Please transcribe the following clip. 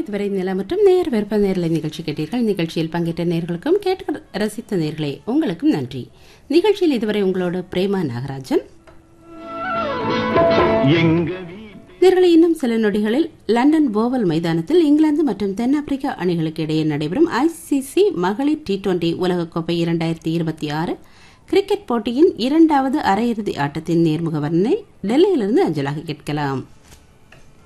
இதுவரை நில மற்றும் நேர் விருப்ப நேரலை நிகழ்ச்சி கேட்டீர்கள் நிகழ்ச்சியில் பங்கேற்ற நேர்களுக்கும் கேட்டு ரசித்த நேர்களே உங்களுக்கும் நன்றி நிகழ்ச்சியில் இதுவரை உங்களோட பிரேமா நாகராஜன் எங்க நேர்களை இன்னும் சில நொடிகளில் லண்டன் போவல் மைதானத்தில் இங்கிலாந்து மற்றும் தென்னாப்பிரிக்கா அணிகளுக்கு இடையே நடைபெறும் ஐசிசி மகளிர் டி டுவெண்டி உலகக்கோப்பை இரண்டாயிரத்தி இருபத்தி ஆறு கிரிக்கெட் போட்டியின் இரண்டாவது அரையிறுதி ஆட்டத்தின் நேர்முக வர்ணனை டெல்லியிலிருந்து அஞ்சலாக கேட்கலாம்